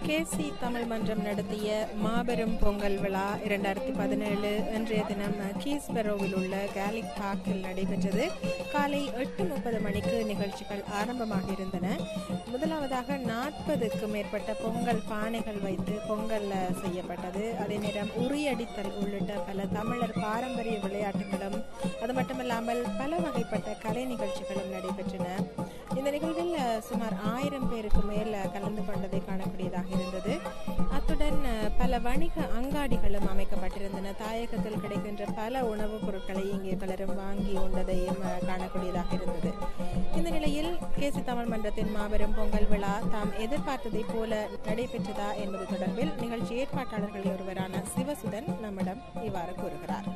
கேசி தமிழ் மன்றம் நடத்திய மாபெரும் பொங்கல் விழா இரண்டாயிரத்தி பதினேழு இன்றைய தினம் கீஸ்பெரோவில் உள்ள கேலிக் பார்க்கில் நடைபெற்றது காலை எட்டு முப்பது மணிக்கு நிகழ்ச்சிகள் ஆரம்பமாக இருந்தன முதலாவதாக நாற்பதுக்கும் மேற்பட்ட பொங்கல் பானைகள் வைத்து பொங்கல் அஹ், செய்யப்பட்டது அதே நேரம் உரியடித்தல் உள்ளிட்ட பல தமிழர் பாரம்பரிய விளையாட்டுகளும் அது மட்டுமல்லாமல் பல வகைப்பட்ட கலை நிகழ்ச்சிகளும் நடைபெற்றன இந்த நிகழ்வில் அஹ், சுமார் ஆயிரம் பேருக்கு மேல் அஹ், கலந்து கொண்டதை காணக்கூடியதாக இருந்தது அத்துடன் அஹ், பல வணிக அங்காடிகளும் அமைக்கப்பட்டிருந்தன தாயகத்தில் கிடைக்கின்ற பல உணவுப் பொருட்களை இங்கே பலரும் வாங்கி உண்டதையும் அஹ், காணக்கூடியதாக இருந்தது இந்த நிலையில் கேசி தமிழ் மன்றத்தின் மாபெரும் பொங்கல் விழா தாம் எதிர்பார்த்ததைப் போல நடைபெற்றதா என்பது தொடர்பில் நிகழ்ச்சி ஏற்பாட்டாளர்களில் ஒருவரான சிவசுதன் நம்மிடம் இவ்வாறு கூறுகிறார்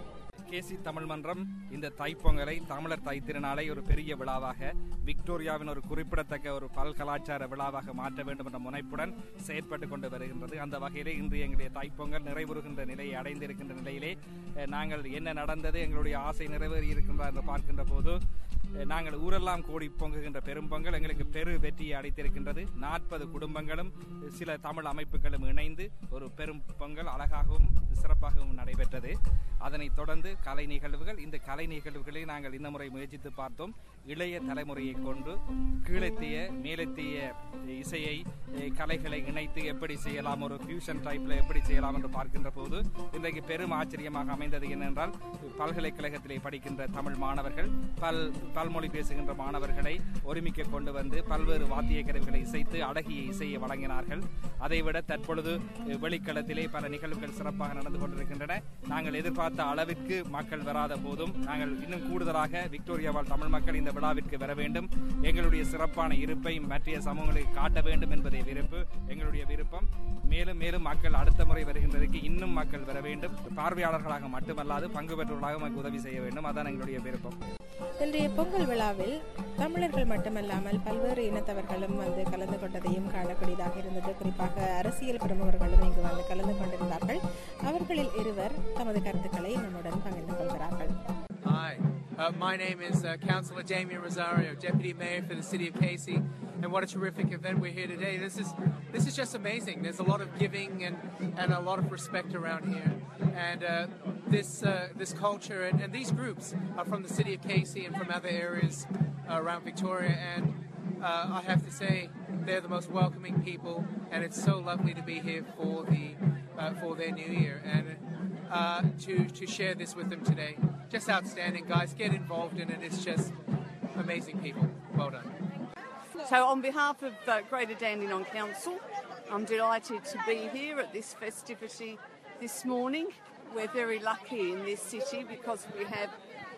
கேசி தமிழ் மன்றம் இந்த தைப்பொங்கலை தமிழர் தை திருநாளை ஒரு பெரிய விழாவாக விக்டோரியாவின் ஒரு குறிப்பிடத்தக்க ஒரு பல் கலாச்சார விழாவாக மாற்ற வேண்டும் என்ற முனைப்புடன் செயற்பட்டு கொண்டு வருகின்றது அந்த வகையிலே இன்று எங்களுடைய தைப்பொங்கல் நிறைவுறுகின்ற நிலையை அடைந்திருக்கின்ற நிலையிலே அஹ், நாங்கள் என்ன நடந்தது எங்களுடைய ஆசை நிறைவேறி இருக்கின்றா என்று பார்க்கின்ற போது அஹ், நாங்கள் ஊரெல்லாம் கூடி பொங்குகின்ற பெரும்பொங்கல் எங்களுக்கு பெரு வெற்றியை அடைத்திருக்கின்றது நாற்பது குடும்பங்களும் சில தமிழ் அமைப்புகளும் இணைந்து ஒரு பெரும் பொங்கல் அழகாகவும் சிறப்பாகவும் நடைபெற்றது அதனைத் தொடர்ந்து கலை நிகழ்வுகள் இந்த கலை நிகழ்வுகளை நாங்கள் இந்த முறை முயற்சித்து பார்த்தோம் இளைய தலைமுறையை கொண்டு கீழத்திய மேலத்திய இசையை அஹ், கலைகளை இணைத்து எப்படி செய்யலாம் ஒரு ஃபியூஷன் டைப்ல எப்படி செய்யலாம் என்று பார்க்கின்ற போது இன்றைக்கு பெரும் ஆச்சரியமாக அமைந்தது என்னென்றால் பல்கலைக்கழகத்திலே படிக்கின்ற தமிழ் மாணவர்கள் பல் பல்மொழி பேசுகின்ற மாணவர்களை ஒருமிக்க கொண்டு வந்து பல்வேறு வாத்திய கருவிகளை இசைத்து அழகிய இசையை வழங்கினார்கள் அதைவிட தற்பொழுது அஹ், வெளிக்களத்திலே பல நிகழ்வுகள் சிறப்பாக நடந்து கொண்டிருக்கின்றன நாங்கள் எதிர்பார்த்த அளவிற்கு மக்கள் வராத போதும் நாங்கள் இன்னும் கூடுதலாக விக்டோரியா வாழ் தமிழ் மக்கள் இந்த விழாவிற்கு வர வேண்டும் எங்களுடைய சிறப்பான இருப்பை மற்ற சமூகங்களுக்கு காட்ட வேண்டும் என்பதே விருப்பு எங்களுடைய விருப்பம் மேலும் மேலும் மக்கள் அடுத்த முறை வருகின்றதற்கு இன்னும் மக்கள் வர வேண்டும் பார்வையாளர்களாக மட்டுமல்லாது பங்கு பெற்றவர்களாக நமக்கு உதவி செய்ய வேண்டும் அதான் எங்களுடைய விருப்பம் இன்றைய பொங்கல் விழாவில் தமிழர்கள் மட்டுமல்லாமல் பல்வேறு இனத்தவர்களும் வந்து கலந்து கொண்டதையும் காணக்கூடியதாக இருந்தது குறிப்பாக அரசியல் பிரமுகர்களும் இங்கு வந்து கலந்து கொண்டிருந்தார்கள் அவர்களில் இருவர் தமது கருத்துக்களை நம்முடன் பகிர்ந்து கொள்கிறார்கள் Hi, uh, my name is uh, Councillor Damien Rosario, Deputy Mayor for the City of Casey, and what a terrific event we're here today. This is this is just amazing. There's a lot of giving and, and a lot of respect around here, and uh, this uh, this culture and, and these groups are from the City of Casey and from other areas uh, around Victoria, and uh, I have to say they're the most welcoming people, and it's so lovely to be here for the uh, for their New Year and uh, to to share this with them today. Just outstanding, guys. Get involved in it. It's just amazing people. Well done. So, on behalf of uh, Greater Dandenong Council, I'm delighted to be here at this festivity this morning. We're very lucky in this city because we have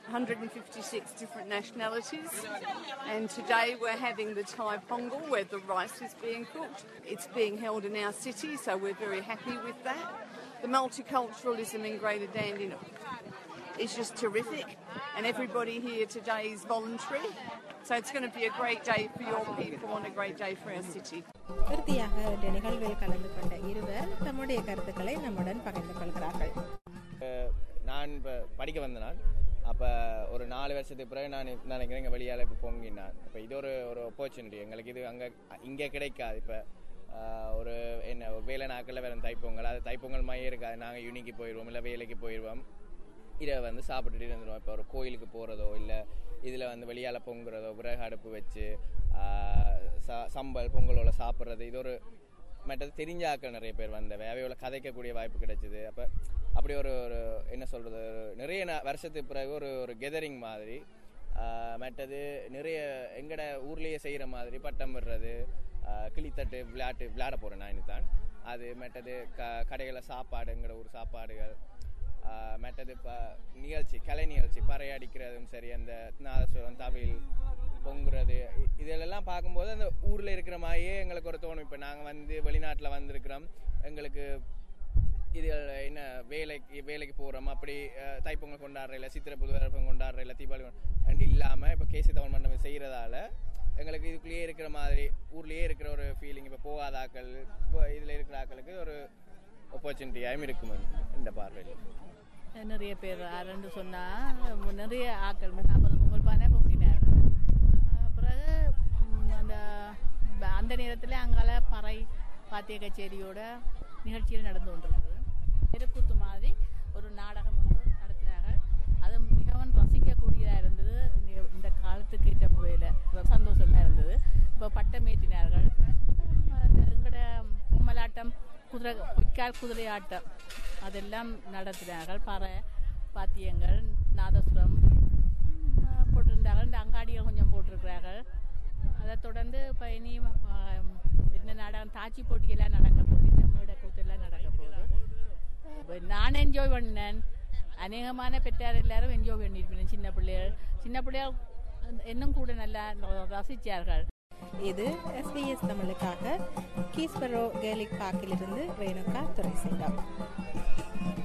156 different nationalities, and today we're having the Thai Pongal where the rice is being cooked. It's being held in our city, so we're very happy with that. The multiculturalism in Greater Dandenong is just terrific, and everybody here today is voluntary. So it's going to be a great day for your people and a great day for our city. இறுதியாக இந்த நிகழ்வில் கலந்து கொண்ட இருவர் தம்முடைய கருத்துக்களை நம்முடன் பகிர்ந்து கொள்கிறார்கள் நான் இப்போ படிக்க வந்த நான் அப்போ ஒரு நாலு வருஷத்துக்கு பிறகு நான் நினைக்கிறேன் இங்கே வெளியால் இப்போ பொங்கினான் இப்போ இது ஒரு ஒரு ஆப்பர்ச்சுனிட்டி எங்களுக்கு இது அங்கே இங்கே கிடைக்காது இப்போ ஒரு என்ன ஒரு வேலை நாட்களில் வேறு தைப்பொங்கல் அது தைப்பொங்கல் மாதிரி இருக்காது நாங்கள் யூனிக்கு போயிடுவோம் இல்லை வேலைக்கு போயிடுவோம் இதை வந்து சாப்பிட்டுட்டு இருந்துடுவோம் இப்போ ஒரு கோயிலுக்கு போகிறதோ இல்லை இதில் வந்து வெளியால் பொங்குறதோ விறகு அடுப்பு வச்சு ஆஹ், ச- சம்பல் பொங்கலோட சாப்பிட்றது இது ஒரு மற்றது தெரிஞ்ச ஆட்கள் நிறைய பேர் வந்தவை அவையோட கதைக்கக்கூடிய வாய்ப்பு கிடைச்சிது அப்போ அப்படி ஒரு ஒரு என்ன சொல்கிறது நிறைய நா- வருஷத்துக்கு பிறகு ஒரு ஒரு கெதரிங் மாதிரி ஆஹ், மற்றது நிறைய எங்கட ஊர்லேயே செய்கிற மாதிரி பட்டம் விடுறது ஆஹ், கிளித்தட்டு விளையாட்டு விளையாட போகிறேன் நான் தான் அது மற்றது க கடைகளில் சாப்பாடு எங்கட ஊர் சாப்பாடுகள் ஆஹ் மற்றது இப்போ நிகழ்ச்சி கலை நிகழ்ச்சி பறை அடிக்கிறதும் சரி அந்த நாதஸ்வரம் தவில் பொங்குறது இ- இதெல்லாம் பார்க்கும்போது அந்த ஊரில் இருக்கிற மாதிரியே எங்களுக்கு ஒரு தோணும் இப்போ நாங்கள் வந்து வெளிநாட்டில் வந்திருக்கிறோம் எங்களுக்கு இது என்ன வேலைக்கு வேலைக்கு போகிறோம் அப்படி அஹ், தைப்பொங்கல் கொண்டாடுற இல்லை சித்திரை புதுவரப்பம் கொண்டாடுற இல்லை தீபாவளி அண்ட் இல்லாமல் இப்போ கேசி தமிழ் மண்டபம் செய்கிறதால எங்களுக்கு இதுக்குள்ளேயே இருக்கிற மாதிரி ஊர்லேயே இருக்கிற ஒரு ஃபீலிங் இப்போ போகாத ஆக்கள் இப்போ இதில் இருக்கிற ஆக்களுக்கு ஒரு ஆப்பர்ச்சுனிட்டியாகவும் இருக்கும் இந்த பார்வையில் நிறைய பேர் யாருன்னு சொன்னா நிறைய ஆக்கள் நாற்பது பொங்கல் பானை பொங்கினார் அஹ் பிறகு ம், அந்த ப- அந்த நேரத்தில் அங்கால பறை பாத்திய கச்சேரியோட நிகழ்ச்சிகள் நடந்து கொண்டிருக்குது தெருக்கூத்து மாதிரி ஒரு நாடகம் வந்து நடத்தினார்கள் அது மிகவும் ரசிக்கக்கூடியதாக இருந்தது இந்த- இந்த காலத்துக்கு ஏற்ற முறையில் சந்தோஷமாக இருந்தது இப்போ பட்டமேற்றினார்கள் எங்களோட கும்மலாட்டம் குதிரை பொய்க்கால் குதிரை ஆட்டம் அதெல்லாம் நடத்தினார்கள் பறை பாத்தியங்கள் நாதஸ்வரம் ஆஹ் போட்டிருந்தார்கள் இந்த அங்காடிகள் கொஞ்சம் போட்டிருக்கிறார்கள் அதை தொடர்ந்து இப்போ இனி ஆஹ், இந்த நாடகம் தாச்சி போட்டியெல்லாம் நடக்க போகுது இந்த மேடை கூத்தெல்லாம் நடக்க போகுது இப்ப நான் என்ஜாய் பண்ணேன் அநேகமான பெற்றார் எல்லாரும் என்ஜாய் பண்ணியிருப்பேன் சின்ன பிள்ளைகள் சின்ன பிள்ளைகள் இன்னும் கூட நல்லா ரசித்தார்கள் இது எஸ்பிஎஸ் தமிழுக்காக கீஸ்பரோ கேலிக் பார்க்கிலிருந்து ரேணுகா துரைசிங்கம்